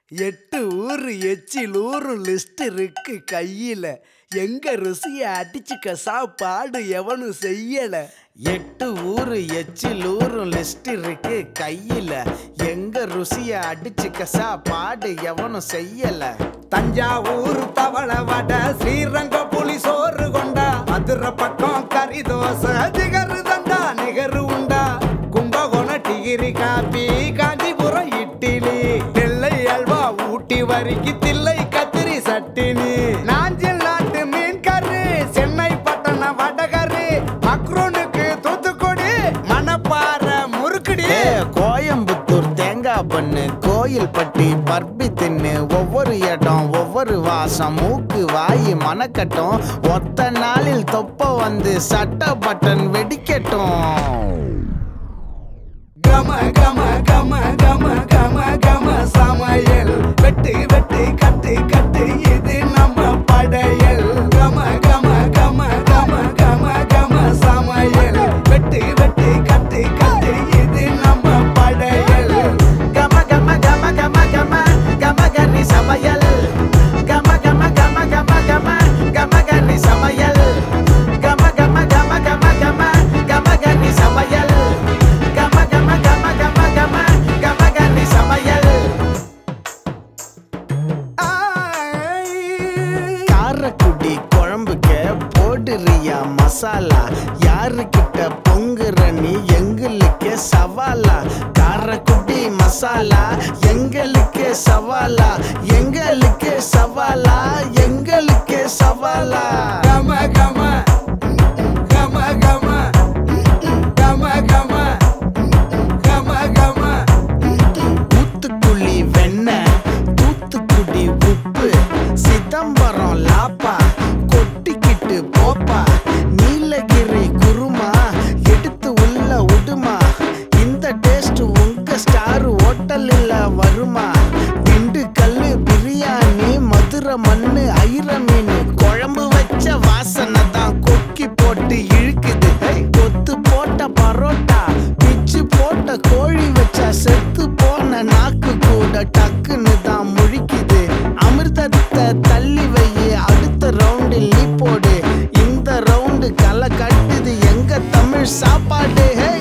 எட்டு ஊரு எச்சில் ஊரு லிஸ்ட் இருக்கு கையில எங்க ருசிய அடிச்சுக்க சாப்பாடு எவனும் செய்யல எட்டு ஊரு எச்சில் ஊரும் லிஸ்ட் இருக்கு கையில எங்க ருசிய அடிச்சுக்க சாப்பாடு எவனும் செய்யல தஞ்சாவூர் தவள வடை ஸ்ரீரங்க புலி சோறு கொண்டா மதுரை பக்கம் கறி தோசை ஜிகரு தண்டா நிகரு உண்டா கும்பகோணம் டிகிரி காப்பி காஞ்சிபுரம் இட்லி நெல்லை அல்வா ஊட்டி வரிக்கு தில்லை கத்திரி சட்டினி நாஞ்சில் நாட்டு மீன் கறி சென்னை பட்டணம் வடகரு மக்ரூனுக்கு தூத்துக்குடி மணப்பாறை முறுக்குடி ஏ கோயம்புத்தூர் தேங்காய் பண்ணு கோயில் பட்டி பர்பி தின்னு ஒவ்வொரு இடம் ஒவ்வொரு வாசம் மூக்கு வாய் மணக்கட்டும் ஒத்த நாளில் தொப்ப வந்து சட்ட பட்டன் வெடிக்கட்டும் கம கம கம கம கம கம சமையல் வெட்டு வெட்டு கட்டு கட்டு இது நம்ம படையல் கம கம கம கம கம கம சமையல் வெட்டு வெட்டு கட்டு கட்டு இது நம்ம படையல் கம கம கம கம கம கம கரி சமையல் கம கம கம கம கம கம கரி சமையல் கம கம கம கம கம கம கரி சமையல் கம கம கம கம கம கம கரி சமையல் காரக்குடி குழம்புக்கு போடுறியா மசாலா யாருக்கிட்ட பொங்குற நீ எங்களுக்கு சவாலா காரக்குடி மசாலா எங்களுக்கு சவாலா எங்களுக்கு சவாலா எங்களுக்கு சவாலா கம கம கம கம கம கம கம கம ஊத்துக்குழி வெண்ணெய் தூத்துக்குடி உப்பு சிதம்பரம் லாப்பா கொட்டிக்கிட்டு போப்பா நீலகிரி குருமா எடுத்து உள்ள விடுமா இந்த டேஸ்ட் உங்க ஸ்டார் ஹோட்டலில் வருமா திண்டுக்கல் பிரியாணி மதுரை மண்ணு ஐர மீன் குழம்பு வச்ச வாசனை தான் கொக்கி போட்டு இழுக்குது ஹேய், கொத்து போட்ட பரோட்டா பிச்சு போட்ட கோழி வச்சா செத்து போன நாக்கு கூட டக்குன்னு தான் முழிக்குது அமிர்தத்தை தள்ளி வை அடுத்த ரவுண்டில் நீ போடு இந்த ரவுண்டு களை கட்டுது எங்க தமிழ் சாப்பாடு ஹே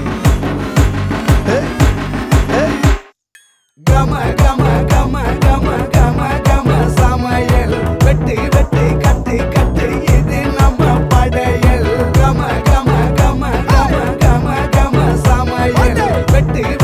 கம கம கம கம கம கம சமையல் வெட்டு வெட்டு கட்டு கட்டு இது நம்ம படையல் கம கம கம கம கம கம சமையல் வெட்டு